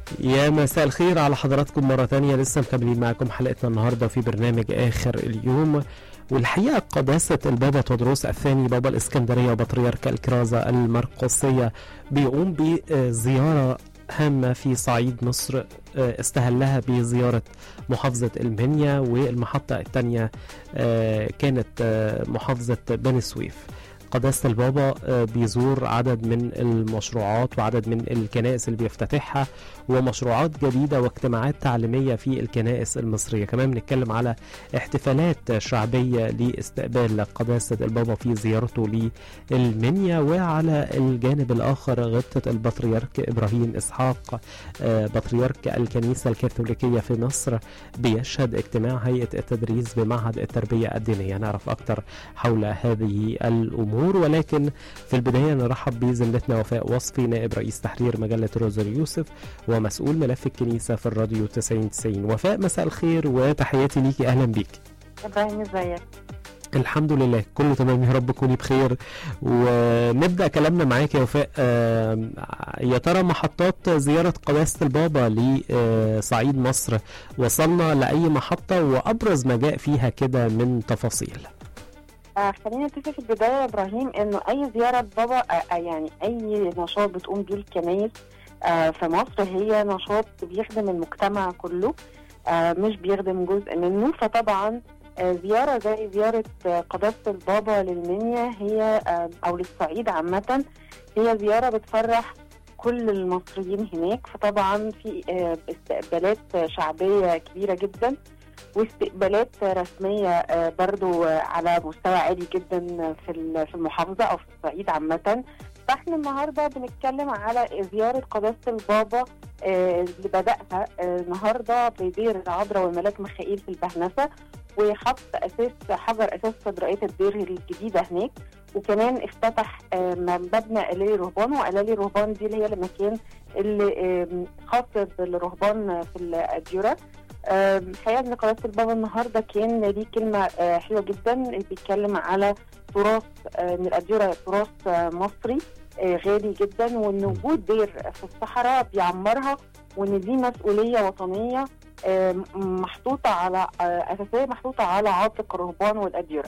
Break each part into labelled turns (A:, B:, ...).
A: يا مساء الخير على حضراتكم مرة تانية لسه مكملين معاكم حلقتنا النهاردة في برنامج آخر اليوم والحقيقة قداسة البابا تودروس الثاني بابا الإسكندرية وبطريرك الكرازة المرقسية بيقوم بزيارة هامة في صعيد مصر استهلها بزيارة محافظة المنيا والمحطة الثانية كانت محافظة بني سويف قداسة البابا بيزور عدد من المشروعات وعدد من الكنائس اللي بيفتتحها ومشروعات جديدة واجتماعات تعليمية في الكنائس المصرية كمان بنتكلم على احتفالات شعبية لاستقبال قداسة البابا في زيارته للمنيا وعلى الجانب الآخر غبطة البطريرك إبراهيم إسحاق بطريرك الكنيسة الكاثوليكية في مصر بيشهد اجتماع هيئة التدريس بمعهد التربية الدينية نعرف أكثر حول هذه الأمور الامور ولكن في البدايه نرحب بزميلتنا وفاء وصفي نائب رئيس تحرير مجله روزر يوسف ومسؤول ملف الكنيسه في الراديو 90 90 وفاء مساء الخير وتحياتي ليكي اهلا بيكي
B: ابراهيم ازيك
A: الحمد لله كله تمام يا رب تكوني بخير ونبدا كلامنا معاك يا وفاء يا ترى محطات زياره قداسه البابا لصعيد مصر وصلنا لاي محطه وابرز ما جاء فيها كده من تفاصيل
B: آه خلينا نتفق في البدايه يا ابراهيم انه اي زياره بابا آه يعني اي نشاط بتقوم بيه الكنايس آه في مصر هي نشاط بيخدم المجتمع كله آه مش بيخدم جزء منه فطبعا آه زياره زي زياره آه قداسه البابا للمنيا هي آه او للصعيد عامه هي زياره بتفرح كل المصريين هناك فطبعا في آه استقبالات شعبيه كبيره جدا واستقبالات رسمية برضو على مستوى عالي جدا في في المحافظة أو في الصعيد عامة فاحنا النهاردة بنتكلم على زيارة قداسة البابا اللي بدأها النهاردة بدير العذراء والملاك ميخائيل في البهنسة وحط أساس حجر أساس صدرائية الدير الجديدة هناك وكمان افتتح مبنى ألالي رهبان وألالي رهبان دي اللي هي المكان اللي خاص بالرهبان في الأديرة الحقيقه ان قناه البابا النهارده كان ليه كلمه حلوه جدا بيتكلم على تراث ان الاديره تراث مصري غالي جدا وان وجود دير في الصحراء بيعمرها وان دي مسؤوليه وطنيه محطوطه على اساسيه محطوطه على عاتق الرهبان والاديره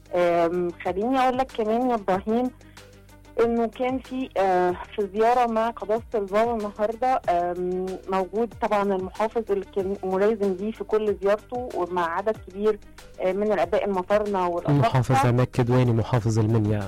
B: خليني اقول لك كمان يا ابراهيم انه كان في آه في زياره مع قداسه البابا النهارده آه موجود طبعا المحافظ اللي كان ملازم ليه في كل زيارته ومع عدد كبير آه من الاباء المطرنه
A: المحافظ عماد كدواني محافظ المنيا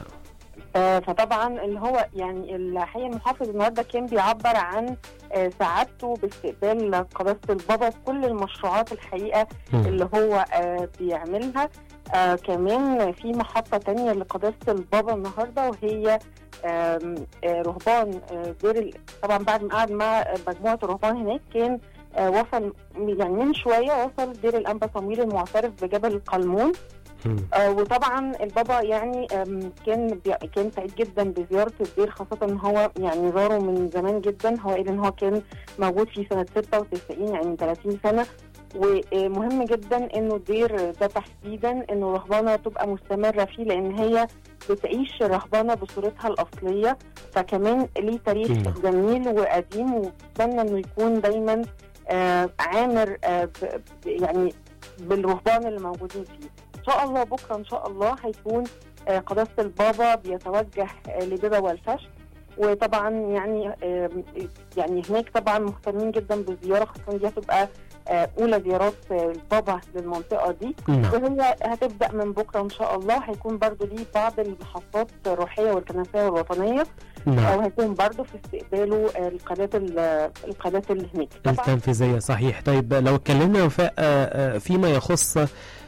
B: فطبعا اللي هو يعني الحقيقه المحافظ النهارده كان بيعبر عن سعادته باستقبال قداسه البابا في كل المشروعات الحقيقه اللي هو بيعملها آه كمان في محطة تانية لقداسة البابا النهاردة وهي آه آه رهبان آه دير طبعا بعد ما قعد مع مجموعة الرهبان هناك كان آه وصل يعني من شوية وصل دير الأنبا صمويل المعترف بجبل القلمون آه وطبعا البابا يعني كان كان سعيد جدا بزياره الدير خاصه ان هو يعني زاره من زمان جدا هو قال ان هو كان موجود في سنه 96 يعني من 30 سنه ومهم جدا انه الدير ده تحديدا انه الرهبانه تبقى مستمره فيه لان هي بتعيش الرهبانه بصورتها الاصليه فكمان ليه تاريخ جميل وقديم وبتمنى انه يكون دايما آه عامر آه يعني بالرهبان اللي موجودين فيه ان شاء الله بكره ان شاء الله هيكون آه قداسه البابا بيتوجه لبيبا والفش وطبعا يعني يعني هناك طبعا مهتمين جدا بالزياره خاصه دي هتبقى اولى زيارات البابا للمنطقه دي وهي هتبدا من بكره ان شاء الله هيكون برضو ليه بعض المحطات الروحيه والكنسيه والوطنيه نعم. وهيكون برضو في استقباله القناه القناه اللي هناك
A: التنفيذيه صحيح طيب لو اتكلمنا وفاء فيما يخص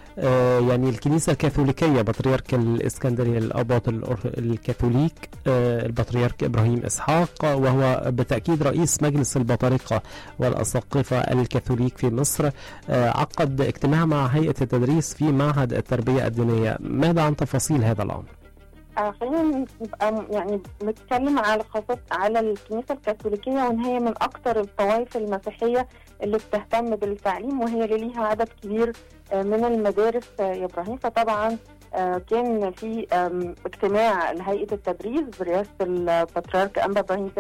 A: يعني الكنيسة الكاثوليكية بطريرك الإسكندرية الأباط الكاثوليك البطريرك إبراهيم إسحاق وهو بالتأكيد رئيس مجلس البطارقة والأساقفة الكاثوليك في مصر عقد اجتماع مع هيئة التدريس في معهد التربية الدينية ماذا عن تفاصيل هذا الأمر؟
B: خلينا نبقى يعني نتكلم على خاصة على الكنيسة الكاثوليكية وإن هي من أكثر الطوائف المسيحية اللي بتهتم بالتعليم وهي اللي ليها عدد كبير من المدارس يا إبراهيم فطبعا كان في اجتماع لهيئة التدريس برئاسة البطريرك أنبا إبراهيم